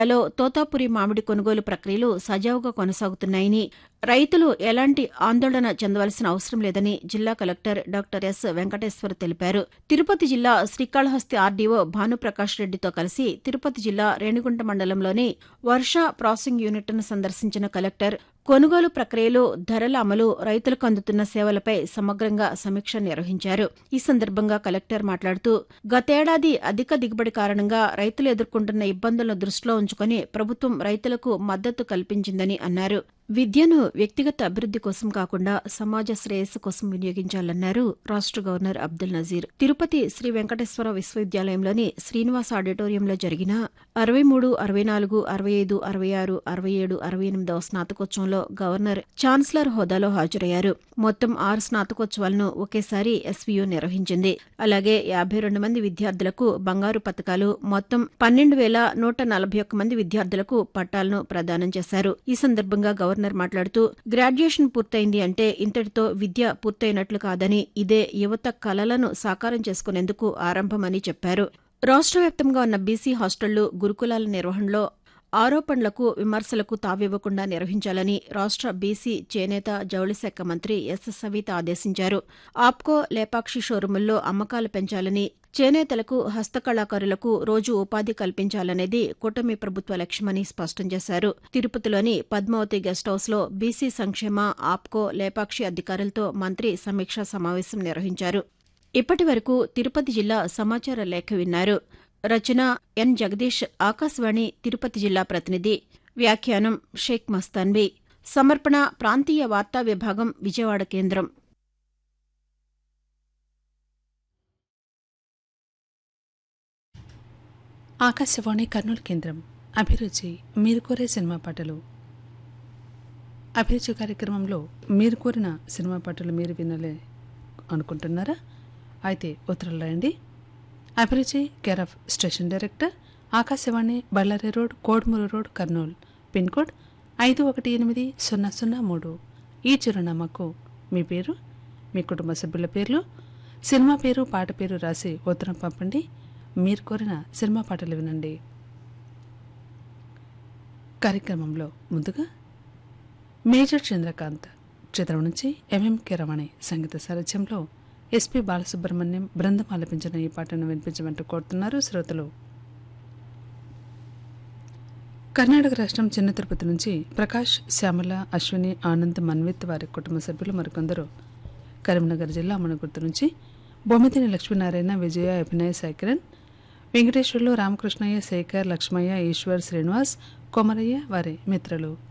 లో తోతాపురి మామిడి కొనుగోలు ప్రక్రియలు సజావుగా కొనసాగుతున్నాయని రైతులు ఎలాంటి ఆందోళన చెందవలసిన అవసరం లేదని జిల్లా కలెక్టర్ డాక్టర్ ఎస్ వెంకటేశ్వర్ తెలిపారు తిరుపతి జిల్లా శ్రీకాళహస్తి ఆర్డీఓ భానుప్రకాష్ రెడ్డితో కలిసి తిరుపతి జిల్లా రేణిగుంట మండలంలోని వర్ష ప్రాసెసింగ్ యూనిట్ను సందర్శించిన కలెక్టర్ కొనుగోలు ప్రక్రియలు ధరల అమలు రైతులకు అందుతున్న సేవలపై సమగ్రంగా సమీక్ష నిర్వహించారు ఈ సందర్భంగా కలెక్టర్ మాట్లాడుతూ గతేడాది అధిక దిగుబడి కారణంగా రైతులు ఎదుర్కొంటున్న ఇబ్బందులను దృష్టిలో ఉంచుకుని ప్రభుత్వం రైతులకు మద్దతు కల్పించిందని అన్నారు విద్యను వ్యక్తిగత అభివృద్ది కోసం కాకుండా సమాజ శ్రేయస్సు కోసం వినియోగించాలన్నారు రాష్ట గవర్నర్ అబ్దుల్ నజీర్ తిరుపతి శ్రీ వెంకటేశ్వర విశ్వవిద్యాలయంలోని శ్రీనివాస్ ఆడిటోరియంలో జరిగిన అరవై మూడు అరవై నాలుగు అరవై ఐదు అరవై ఆరు అరవై ఏడు అరవై ఎనిమిదవ స్నాతకోత్సవంలో గవర్నర్ ఛాన్సలర్ హోదాలో హాజరయ్యారు మొత్తం ఆరు స్నాతకోత్సవాలను ఒకేసారి ఎస్వీయూ నిర్వహించింది అలాగే యాభై రెండు మంది విద్యార్థులకు బంగారు పథకాలు మొత్తం పన్నెండు వేల నూట నలభై ఒక్క మంది విద్యార్థులకు పట్టాలను ప్రదానం చేశారు ఈ సందర్భంగా గవర్నర్ మాట్లాడుతూ గ్రాడ్యుయేషన్ పూర్తయింది అంటే ఇంతటితో విద్య పూర్తయినట్లు కాదని ఇదే యువత కలలను సాకారం చేసుకునేందుకు ఆరంభమని చెప్పారు రాష్ట్ర వ్యాప్తంగా ఉన్న బీసీ హాస్టళ్లు గురుకులాల నిర్వహణలో ఆరోపణలకు విమర్శలకు తావివ్వకుండా నిర్వహించాలని రాష్ట్ర బీసీ చేనేత జౌళి శాఖ మంత్రి ఎస్ సవిత ఆదేశించారు ఆప్కో లేపాక్షి షోరూముల్లో అమ్మకాలు పెంచాలని చేనేతలకు హస్తకళాకారులకు రోజు ఉపాధి కల్పించాలనేది కూటమి ప్రభుత్వ లక్ష్యమని స్పష్టం చేశారు తిరుపతిలోని పద్మావతి గెస్ట్ హౌస్లో బీసీ సంక్షేమ ఆప్కో లేపాక్షి అధికారులతో మంత్రి సమీక్షా సమావేశం నిర్వహించారు ఇప్పటి వరకు తిరుపతి జిల్లా సమాచార లేఖ విన్నారు రచన ఎన్ జగదీష్ ఆకాశవాణి తిరుపతి జిల్లా ప్రతినిధి వ్యాఖ్యానం షేక్ మస్తాన్వి సమర్పణ ప్రాంతీయ వార్తా విభాగం విజయవాడ కేంద్రం ఆకాశవాణి కర్నూలు కేంద్రం అభిరుచి మీరు కోరే సినిమా పాటలు అభిరుచి కార్యక్రమంలో మీరు కోరిన సినిమా పాటలు మీరు వినలే అనుకుంటున్నారా అయితే ఉత్తరాలు రాయండి అభిరుచి care of station director Akashvani Ballari road Kodumur road Kurnool pin code ఐదు ఒకటి ఎనిమిది సున్నా సున్నా మూడు ఈ చిరునామాకు మీ పేరు మీ కుటుంబ సభ్యుల పేర్లు సినిమా పేరు పాట పేరు రాసి ఉత్తరం పంపండి మీరు కోరిన సినిమా పాటలు వినండి కార్యక్రమంలో ముందుగా మేజర్ చంద్రకాంత్ చిత్రం నుంచి ఎంఎం కిరవాణి సంగీత సారథ్యంలో ఎస్పి బాలసుబ్రహ్మణ్యం బృందం ఆలపించిన ఈ పాటను వినిపించమంటూ కోరుతున్నారు శ్రోతలు కర్ణాటక రాష్ట్రం చిన్న తిరుపతి నుంచి ప్రకాష్ శ్యామల అశ్విని ఆనంద్ మన్విత్ వారి కుటుంబ సభ్యులు మరికొందరు కరీంనగర్ జిల్లా అమనగుర్తు నుంచి బొమ్మిదిని లక్ష్మీనారాయణ విజయ అభినయ్ సాయికిరణ్ వెంకటేశ్వర్లు రామకృష్ణయ్య శేఖర్ లక్ష్మయ్య ఈశ్వర్ శ్రీనివాస్ కొమరయ్య వారి మిత్రులు